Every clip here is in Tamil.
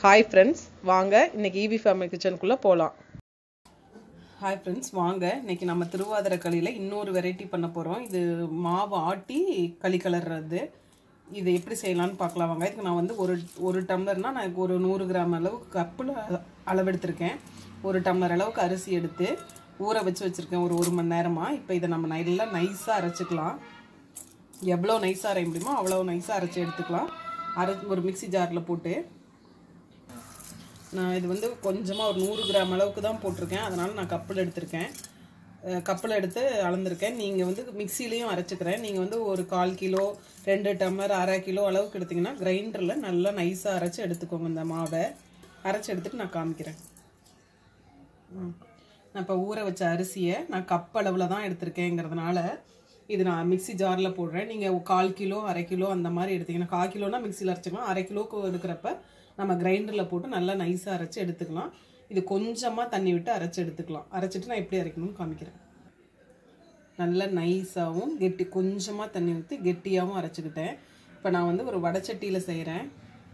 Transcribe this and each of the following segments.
ஹாய் ஃப்ரெண்ட்ஸ் வாங்க இன்னைக்கு ஈவி ஃபேமிலி கிச்சனுக்குள்ளே போகலாம் ஹாய் ஃப்ரெண்ட்ஸ் வாங்க இன்னைக்கு நம்ம திருவாதிரை களியில் இன்னொரு வெரைட்டி பண்ண போகிறோம் இது மாவு ஆட்டி களி கலர்றது இது எப்படி செய்யலாம்னு பார்க்கலாம் வாங்க இதுக்கு நான் வந்து ஒரு ஒரு டம்ளர்னால் நான் ஒரு நூறு கிராம் அளவுக்கு கப்பில் அளவெடுத்திருக்கேன் ஒரு டம்ளர் அளவுக்கு அரிசி எடுத்து ஊற வச்சு வச்சுருக்கேன் ஒரு ஒரு மணி நேரமாக இப்போ இதை நம்ம நல்லா நைஸாக அரைச்சிக்கலாம் எவ்வளோ நைஸாக அரைய முடியுமோ அவ்வளோ நைஸாக அரைச்சி எடுத்துக்கலாம் அரை ஒரு மிக்ஸி ஜாரில் போட்டு நான் இது வந்து கொஞ்சமாக ஒரு நூறு கிராம் அளவுக்கு தான் போட்டிருக்கேன் அதனால் நான் கப்பில் எடுத்திருக்கேன் அஹ் கப்பில் எடுத்து அளந்திருக்கேன் நீங்கள் வந்து மிக்சிலையும் அரைச்சிக்கிறேன் நீங்கள் வந்து ஒரு கால் கிலோ ரெண்டு டம்ளர் அரை கிலோ அளவுக்கு எடுத்திங்கன்னா கிரைண்டரில் நல்லா நைஸாக அரைச்சி எடுத்துக்கோங்க இந்த மாவை அரைச்சி எடுத்துகிட்டு நான் காமிக்கிறேன் ம். நான் இப்போ ஊற வச்ச அரிசியை நான் கப் அளவில் தான் எடுத்திருக்கேங்கிறதுனால இது நான் மிக்ஸி ஜாரில் போடுறேன் நீங்கள் கால் கிலோ அரை கிலோ அந்த மாதிரி எடுத்தீங்கன்னா கால் கிலோனா மிக்சியில் அரைச்சிக்கலாம் அரை கிலோக்கு இருக்கிறப்ப நம்ம கிரைண்டரில் போட்டு நல்லா நைஸாக அரைச்சி எடுத்துக்கலாம் இது கொஞ்சமாக தண்ணி விட்டு அரைச்சி எடுத்துக்கலாம் அரைச்சிட்டு நான் எப்படி அரைக்கணும்னு காமிக்கிறேன் நல்லா நைஸாகவும் கெட்டி கொஞ்சமாக தண்ணி ஊற்றி கெட்டியாகவும் அரைச்சிக்கிட்டேன் இப்போ நான் வந்து ஒரு வடச்சட்டியில் செய்கிறேன்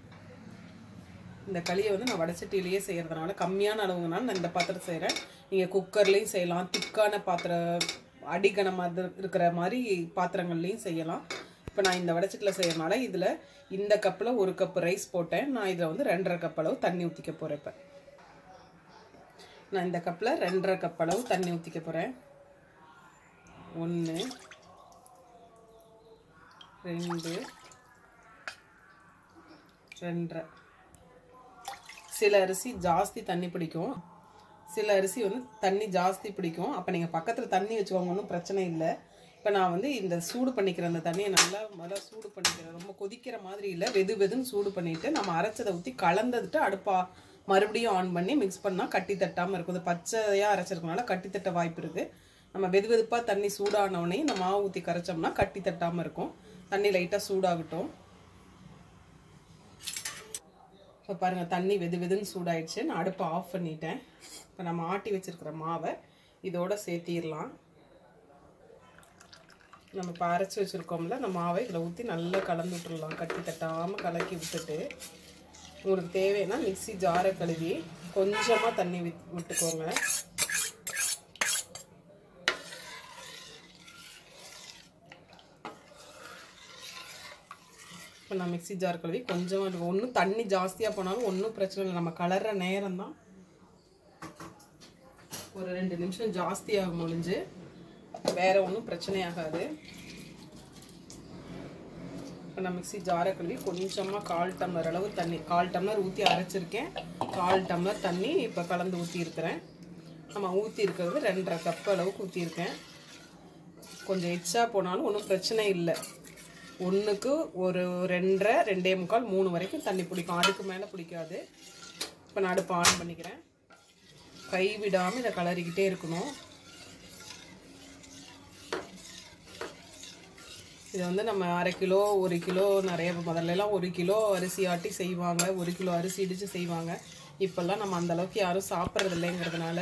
இந்த களியை வந்து நான் வடச்சட்டியிலேயே செய்கிறதுனால கம்மியான அளவுங்கனால நான் இந்த பாத்திரம் செய்கிறேன் நீங்கள் குக்கர்லேயும் செய்யலாம் திக்கான பாத்திரம் அடிகனமாக இருக்கிற மாதிரி பாத்திரங்கள்லேயும் செய்யலாம் இப்போ நான் இந்த வடச்சட்டியில் செய்யறதுனால இதில் இந்த கப்பில் ஒரு கப் ரைஸ் போட்டேன் நான் இதில் வந்து ரெண்டரை கப் அளவு தண்ணி ஊற்றிக்க போகிறேன் இப்போ நான் இந்த கப்பில் ரெண்டரை கப் அளவு தண்ணி ஊற்றிக்க போகிறேன் ஒன்று ரெண்டு ரெண்டரை சில அரிசி ஜாஸ்தி தண்ணி பிடிக்கும் சில அரிசி வந்து தண்ணி ஜாஸ்தி பிடிக்கும் அப்போ நீங்கள் பக்கத்தில் தண்ணி வச்சுக்கோங்க ஒன்றும் பிரச்சனை இல்லை இப்போ நான் வந்து இந்த சூடு பண்ணிக்கிற அந்த தண்ணியை நல்லா முதல்ல சூடு பண்ணிக்கிறேன் ரொம்ப கொதிக்கிற மாதிரி இல்லை வெது வெதுன்னு சூடு பண்ணிவிட்டு நம்ம அரைச்சதை ஊற்றி கலந்துட்டு அடுப்பா மறுபடியும் ஆன் பண்ணி மிக்ஸ் பண்ணால் கட்டி தட்டாமல் இருக்கும் இது பச்சையாக அரைச்சிருக்கனால கட்டி தட்ட வாய்ப்பு இருக்குது நம்ம வெது வெதுப்பாக தண்ணி சூடானவுடனே இந்த மாவு ஊற்றி கரைச்சோம்னா கட்டி தட்டாமல் இருக்கும் தண்ணி லைட்டாக சூடாகட்டும் இப்போ பாருங்கள் தண்ணி வெது வெதுன்னு சூடாயிடுச்சு நான் அடுப்பை ஆஃப் பண்ணிட்டேன் இப்போ நம்ம ஆட்டி வச்சிருக்கிற மாவை இதோட சேர்த்திடலாம் நம்ம இப்போ அரைச்சி வச்சுருக்கோம்ல அந்த மாவை இதில் ஊற்றி நல்லா கலந்து விட்டுடலாம் கட்டி தட்டாமல் கலக்கி விட்டுட்டு உங்களுக்கு தேவைன்னா மிக்ஸி ஜாரை கழுவி கொஞ்சமாக தண்ணி வித் விட்டுக்கோங்க இப்போ நான் மிக்ஸி ஜார் கழுவி கொஞ்சமாக இருக்கும் ஒன்றும் தண்ணி ஜாஸ்தியாக போனாலும் ஒன்றும் பிரச்சனை இல்லை நம்ம கலர்ற நேரம் தான் ஒரு ரெண்டு நிமிஷம் ஜாஸ்தியாக முடிஞ்சு வேற ஒன்றும் பிரச்சனையாகாது இப்போ நான் மிக்ஸி ஜாரை கழுவி கொஞ்சமாக கால் டம்ளர் அளவு தண்ணி கால் டம்ளர் ஊற்றி அரைச்சிருக்கேன் கால் டம்ளர் தண்ணி இப்போ கலந்து ஊற்றிருக்கிறேன் நம்ம ஊற்றி இருக்கிறது ரெண்டரை கப் அளவுக்கு ஊற்றிருக்கேன் கொஞ்சம் எச்சா போனாலும் ஒன்றும் பிரச்சனை இல்லை ஒன்றுக்கு ஒரு ரெண்டரை ரெண்டே முக்கால் மூணு வரைக்கும் தண்ணி பிடிக்கும் அதுக்கு மேலே பிடிக்காது இப்போ நான் அடுப்பு ஆன் பண்ணிக்கிறேன் கை விடாமல் இதை கலரிக்கிட்டே இருக்கணும் இது வந்து நம்ம அரை கிலோ ஒரு கிலோ நிறைய முதல்லலாம் ஒரு கிலோ அரிசி ஆட்டி செய்வாங்க ஒரு கிலோ அரிசி இடித்து செய்வாங்க இப்போல்லாம் நம்ம அந்த அளவுக்கு யாரும் சாப்பிட்றது இல்லைங்கிறதுனால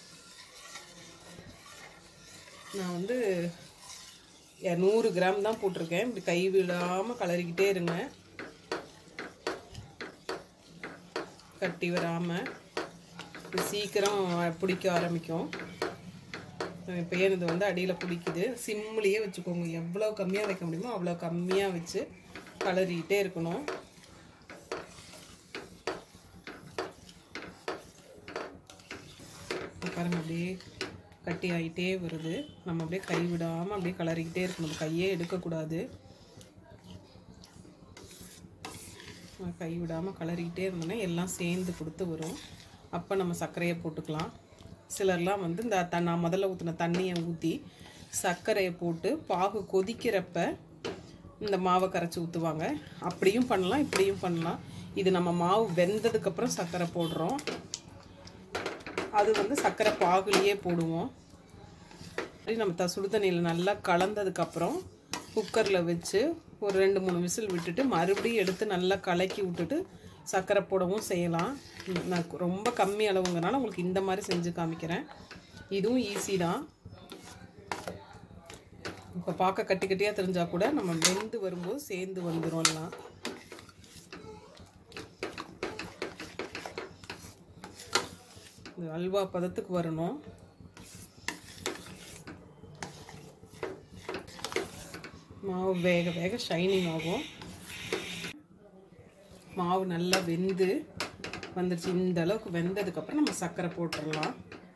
நான் வந்து நூறு கிராம் தான் போட்டிருக்கேன் இப்படி கை விடாமல் கலரிக்கிட்டே இருங்க கட்டி வராமல் இது சீக்கிரம் பிடிக்க ஆரம்பிக்கும் இப்போ ஏன் இது வந்து அடியில் பிடிக்குது சிம்லேயே வச்சுக்கோங்க எவ்வளோ கம்மியாக வைக்க முடியுமோ அவ்வளோ கம்மியாக வச்சு கலரிக்கிட்டே இருக்கணும் பாருங்க அப்படியே கட்டி ஆகிட்டே வருது நம்ம அப்படியே கை விடாமல் அப்படியே கலரிக்கிட்டே இருக்கணும் கையே எடுக்கக்கூடாது கை விடாமல் கலரிக்கிட்டே இருந்தோன்னா எல்லாம் சேர்ந்து கொடுத்து வரும் அப்போ நம்ம சர்க்கரையை போட்டுக்கலாம் சிலர்லாம் வந்து இந்த த நான் முதல்ல ஊற்றின தண்ணியை ஊற்றி சர்க்கரையை போட்டு பாகு கொதிக்கிறப்ப இந்த மாவை கரைச்சி ஊற்றுவாங்க அப்படியும் பண்ணலாம் இப்படியும் பண்ணலாம் இது நம்ம மாவு வெந்ததுக்கப்புறம் சர்க்கரை போடுறோம் அது வந்து சர்க்கரை பாகுலேயே போடுவோம் நம்ம த சுடு தண்ணியில் நல்லா கலந்ததுக்கப்புறம் குக்கரில் வச்சு ஒரு ரெண்டு மூணு விசில் விட்டுட்டு மறுபடியும் எடுத்து நல்லா கலக்கி விட்டுட்டு சர்க்கரை போடவும் செய்யலாம் நான் ரொம்ப கம்மி அளவுங்கிறனால உங்களுக்கு இந்த மாதிரி செஞ்சு காமிக்கிறேன் இதுவும் ஈஸி தான் இப்போ பார்க்க கட்டி கட்டியாக தெரிஞ்சால் கூட நம்ம வெந்து வரும்போது சேர்ந்து வந்துடும் எல்லாம் இந்த அல்வா பதத்துக்கு வரணும் மாவு வேக வேக ஷைனிங் ஆகும் மாவு நல்லா வெந்து வந்துருச்சு இந்த அளவுக்கு வெந்ததுக்கப்புறம் நம்ம சர்க்கரை போட்டுடலாம்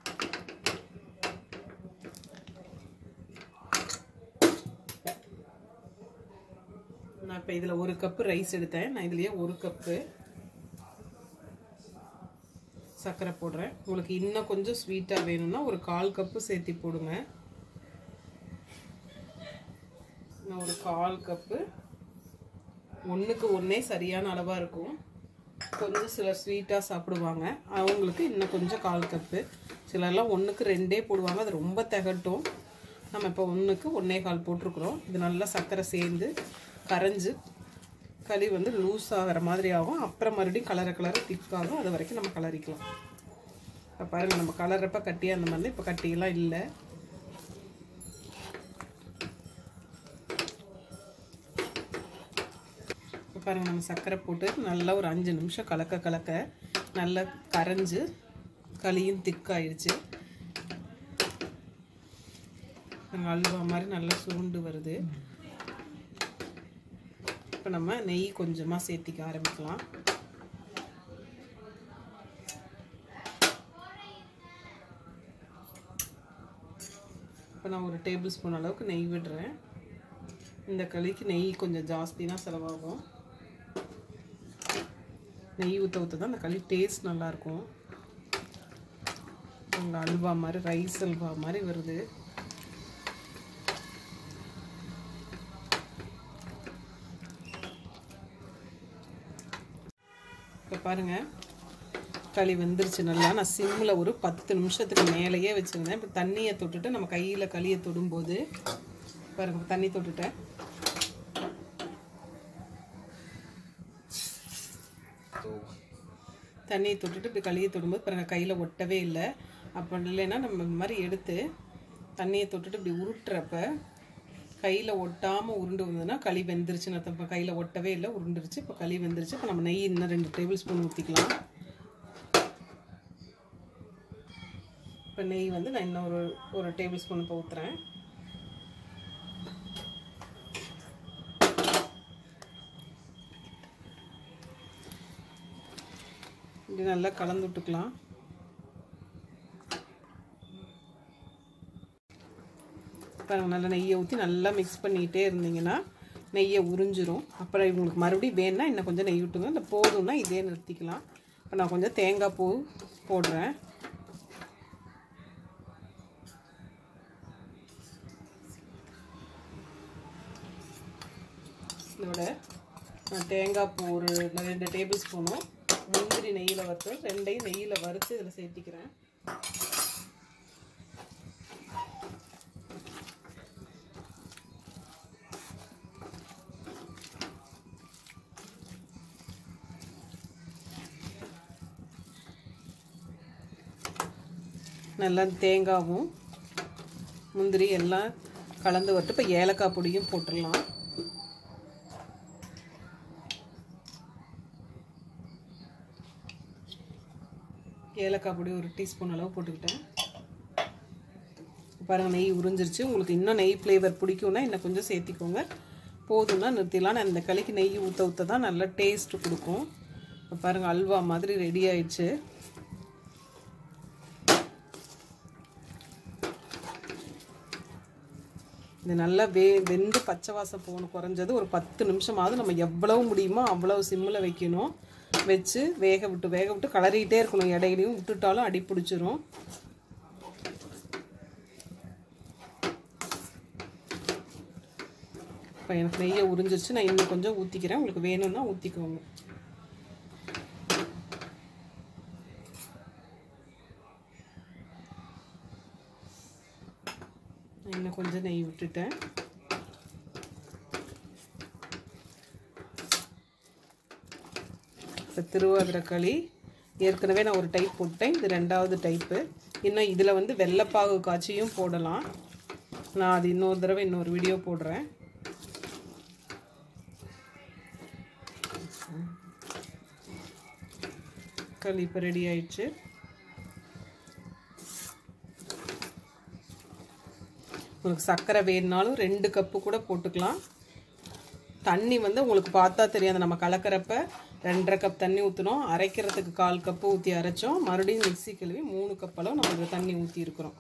நான் இப்போ இதில் ஒரு கப்பு ரைஸ் எடுத்தேன் நான் இதுலேயே ஒரு கப்பு சர்க்கரை போடுறேன் உங்களுக்கு இன்னும் கொஞ்சம் ஸ்வீட்டாக வேணும்னா ஒரு கால் கப்பு சேர்த்தி போடுங்க நான் ஒரு கால் கப்பு ஒன்றுக்கு ஒன்றே சரியான அளவாக இருக்கும் கொஞ்சம் சிலர் ஸ்வீட்டாக சாப்பிடுவாங்க அவங்களுக்கு இன்னும் கொஞ்சம் கால் கப்பு சிலர்லாம் ஒன்றுக்கு ரெண்டே போடுவாங்க அது ரொம்ப திகட்டும் நம்ம இப்போ ஒன்றுக்கு ஒன்றே கால் போட்டிருக்குறோம் இது நல்லா சர்க்கரை சேர்ந்து கரைஞ்சு களி வந்து லூஸ் ஆகிற மாதிரி ஆகும் அப்புறம் மறுபடியும் கலர கலர திக்காகும் அது வரைக்கும் நம்ம கலரிக்கலாம் இப்போ பாருங்கள் நம்ம கலரப்ப கட்டி அந்த மாதிரி இப்போ கட்டியெல்லாம் இல்லை இப்போ பாருங்கள் நம்ம சர்க்கரை போட்டு நல்லா ஒரு அஞ்சு நிமிஷம் கலக்க கலக்க நல்லா கரைஞ்சு களியும் திக்காயிடுச்சு நாங்கள் அல்வா மாதிரி நல்லா சுருண்டு வருது இப்போ நம்ம நெய் கொஞ்சமாக சேர்த்திக்க ஆரம்பிக்கலாம் இப்போ நான் ஒரு டேபிள் ஸ்பூன் அளவுக்கு நெய் விடுறேன் இந்த களிக்கு நெய் கொஞ்சம் ஜாஸ்தி தான் செலவாகும் நெய் ஊற்ற ஊற்ற தான் அந்த களி டேஸ்ட் நல்லாயிருக்கும் உங்கள் அல்வா மாதிரி ரைஸ் அல்வா மாதிரி வருது இப்போ பாருங்கள் களி வெந்துருச்சு நல்லா நான் சிம்மில் ஒரு பத்து நிமிஷத்துக்கு மேலேயே வச்சுருந்தேன் இப்போ தண்ணியை தொட்டுட்டு நம்ம கையில் களியை தொடும்போது பாருங்க இப்ப தண்ணி தொட்டுட்டேன் தண்ணியை தொட்டுட்டு இப்படி களியை தொடும்போது பாருங்கள் கையில் ஒட்டவே இல்லை அப்போ இல்லைன்னா நம்ம இந்த மாதிரி எடுத்து தண்ணியை தொட்டுட்டு இப்படி உருட்டுறப்ப கையில் ஒட்டாமல் உருண்டு வந்ததுன்னா களி வெந்துருச்சுன்னு அர்த்தம் இப்போ கையில் ஒட்டவே இல்லை உருண்டுருச்சு இப்போ களி வெந்துருச்சு இப்போ நம்ம நெய் இன்னும் ரெண்டு டேபிள் ஸ்பூன் ஊற்றிக்கலாம் இப்போ நெய் வந்து நான் இன்னும் ஒரு ஒரு டேபிள் ஸ்பூன் இப்போ ஊற்றுறேன் இப்படி நல்லா கலந்து விட்டுக்கலாம் பாருங்க நல்லா நெய்யை ஊற்றி நல்லா மிக்ஸ் பண்ணிகிட்டே இருந்தீங்கன்னா நெய்யை உறிஞ்சிரும் அப்புறம் இவங்களுக்கு மறுபடியும் வேணும்னா இன்னும் கொஞ்சம் நெய் விட்டுங்க இல்லை போதும்னா இதே நிறுத்திக்கலாம் இப்போ நான் கொஞ்சம் தேங்காய் பூ போடுறேன் இதோட நான் தேங்காய் பூ ஒரு ரெண்டு டேபிள் ஸ்பூனும் முந்திரி நெய்யில் வறுத்து ரெண்டையும் நெய்யில் வறுத்து இதில் சேர்த்திக்கிறேன் நல்லா தேங்காவும் முந்திரி எல்லாம் கலந்து விட்டு இப்போ ஏலக்காய் பொடியும் போட்டுடலாம் ஏலக்காய் பொடி ஒரு டீஸ்பூன் அளவு போட்டுக்கிட்டேன் பாருங்கள் நெய் உறிஞ்சிருச்சு உங்களுக்கு இன்னும் நெய் ஃப்ளேவர் பிடிக்கும்னா இன்னும் கொஞ்சம் சேர்த்திக்கோங்க போதும்னா நிறுத்திடலாம் நான் இந்த களிக்கு நெய் ஊற்ற ஊற்ற தான் நல்லா டேஸ்ட் கொடுக்கும் இப்போ பாருங்கள் அல்வா மாதிரி ரெடி ஆயிடுச்சு இது நல்லா வே வெந்து பச்சை வாசம் போகணும் குறைஞ்சது ஒரு பத்து நிமிஷமாவது நம்ம எவ்வளவு முடியுமோ அவ்வளவு சிம்மில் வைக்கணும் வச்சு வேக விட்டு வேக விட்டு கலரிக்கிட்டே இருக்கணும் இடையிலையும் விட்டுட்டாலும் அடி பிடிச்சிரும் இப்போ எனக்கு நெய்யை உறிஞ்சிருச்சு நான் இன்னும் கொஞ்சம் ஊற்றிக்கிறேன் உங்களுக்கு வேணும்னா ஊற்றிக்கோங்க இன்னும் கொஞ்சம் நெய் விட்டுட்டேன் இப்போ திருவாதிரை களி ஏற்கனவே நான் ஒரு டைப் போட்டேன் இது ரெண்டாவது டைப்பு இன்னும் இதில் வந்து வெள்ளைப்பாகு காய்ச்சியும் போடலாம் நான் அது இன்னொரு தடவை இன்னொரு வீடியோ போடுறேன் களி இப்போ ரெடி ஆயிடுச்சு உங்களுக்கு சர்க்கரை வேணுனாலும் ரெண்டு கப்பு கூட போட்டுக்கலாம் தண்ணி வந்து உங்களுக்கு பார்த்தா தெரியாது நம்ம கலக்கிறப்ப ரெண்டரை கப் தண்ணி ஊற்றினோம் அரைக்கிறதுக்கு கால் கப்பு ஊற்றி அரைச்சோம் மறுபடியும் மிக்ஸி கழுவி மூணு கப் அளவு நம்ம இதில் தண்ணி ஊற்றி இருக்கிறோம்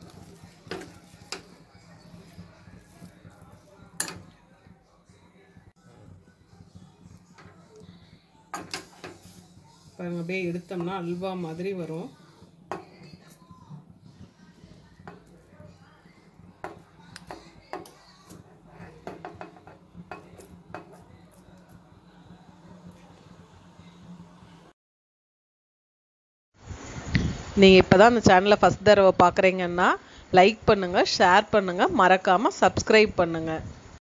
பாருங்க அப்படியே எடுத்தோம்னா அல்வா மாதிரி வரும் நீங்கள் இப்போ தான் அந்த சேனலை ஃபஸ்ட் தடவை பார்க்குறீங்கன்னா லைக் பண்ணுங்கள் ஷேர் பண்ணுங்கள் மறக்காமல் சப்ஸ்கிரைப் பண்ணுங்கள்